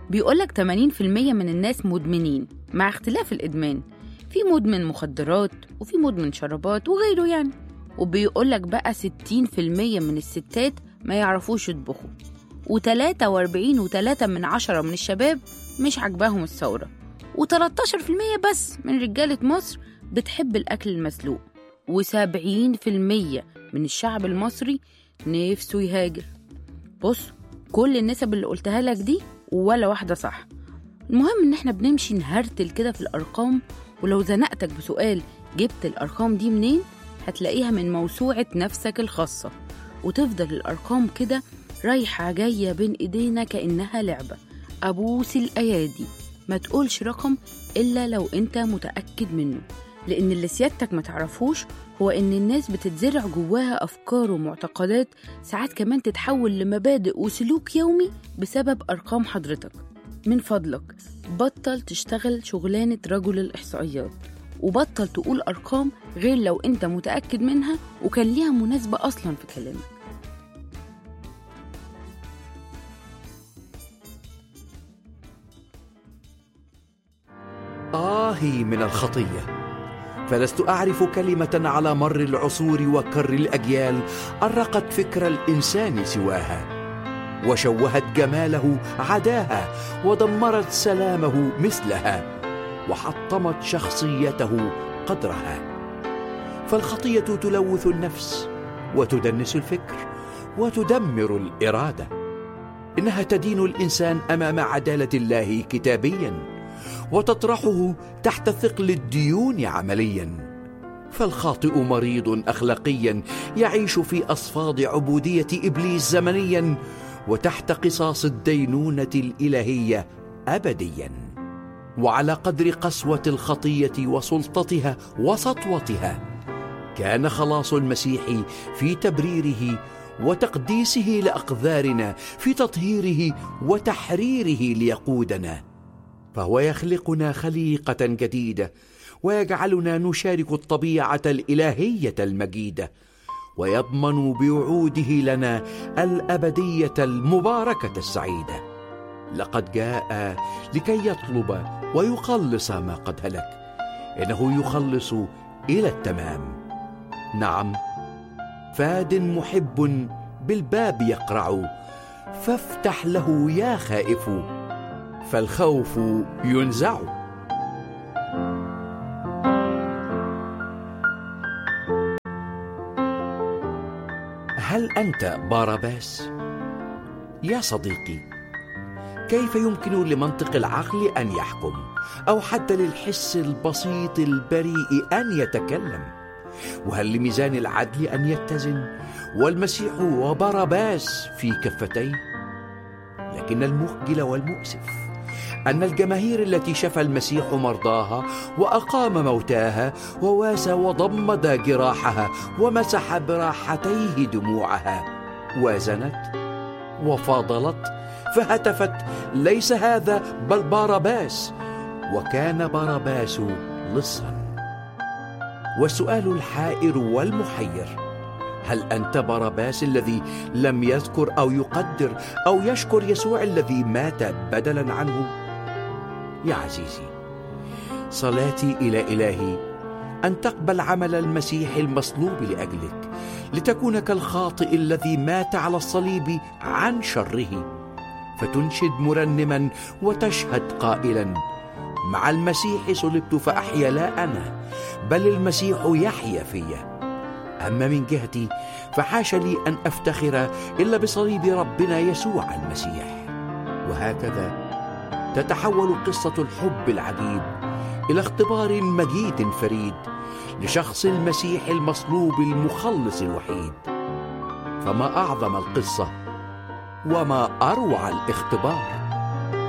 بيقولك 80% من الناس مدمنين مع اختلاف الإدمان في مدمن مخدرات وفي مدمن شرابات وغيره يعني وبيقولك بقى 60% من الستات ما يعرفوش يطبخوا و43 و3 من عشرة من الشباب مش عاجباهم الثورة و13% بس من رجالة مصر بتحب الأكل المسلوق و70% من الشعب المصري نفسه يهاجر بص كل النسب اللي قلتها لك دي ولا واحدة صح المهم إن إحنا بنمشي نهرتل كده في الأرقام ولو زنقتك بسؤال جبت الأرقام دي منين هتلاقيها من موسوعة نفسك الخاصة وتفضل الأرقام كده رايحة جاية بين إيدينا كأنها لعبة أبوس الأيادي ما تقولش رقم إلا لو أنت متأكد منه لأن اللي سيادتك ما تعرفوش هو إن الناس بتتزرع جواها أفكار ومعتقدات ساعات كمان تتحول لمبادئ وسلوك يومي بسبب أرقام حضرتك من فضلك بطل تشتغل شغلانة رجل الإحصائيات وبطل تقول أرقام غير لو أنت متأكد منها وكان ليها مناسبة أصلا في كلامك آهي من الخطية فلست أعرف كلمة على مر العصور وكر الأجيال أرقت فكر الإنسان سواها وشوهت جماله عداها ودمرت سلامه مثلها وحطمت شخصيته قدرها فالخطية تلوث النفس وتدنس الفكر وتدمر الإرادة إنها تدين الإنسان أمام عدالة الله كتابياً وتطرحه تحت ثقل الديون عمليا فالخاطئ مريض اخلاقيا يعيش في اصفاد عبوديه ابليس زمنيا وتحت قصاص الدينونه الالهيه ابديا وعلى قدر قسوه الخطيه وسلطتها وسطوتها كان خلاص المسيح في تبريره وتقديسه لاقذارنا في تطهيره وتحريره ليقودنا فهو يخلقنا خليقه جديده ويجعلنا نشارك الطبيعه الالهيه المجيده ويضمن بوعوده لنا الابديه المباركه السعيده لقد جاء لكي يطلب ويخلص ما قد هلك انه يخلص الى التمام نعم فاد محب بالباب يقرع فافتح له يا خائف فالخوف ينزع هل انت باراباس يا صديقي كيف يمكن لمنطق العقل ان يحكم او حتى للحس البسيط البريء ان يتكلم وهل لميزان العدل ان يتزن والمسيح وباراباس في كفتيه لكن المخجل والمؤسف ان الجماهير التي شفى المسيح مرضاها واقام موتاها وواسى وضمد جراحها ومسح براحتيه دموعها وازنت وفاضلت فهتفت ليس هذا بل باراباس وكان باراباس لصا والسؤال الحائر والمحير هل انت باراباس الذي لم يذكر او يقدر او يشكر يسوع الذي مات بدلا عنه يا عزيزي صلاتي الى الهي ان تقبل عمل المسيح المصلوب لاجلك لتكون كالخاطئ الذي مات على الصليب عن شره فتنشد مرنما وتشهد قائلا مع المسيح صلبت فاحيا لا انا بل المسيح يحيا فيا اما من جهتي فحاش لي ان افتخر الا بصليب ربنا يسوع المسيح وهكذا تتحول قصه الحب العجيب الى اختبار مجيد فريد لشخص المسيح المصلوب المخلص الوحيد فما اعظم القصه وما اروع الاختبار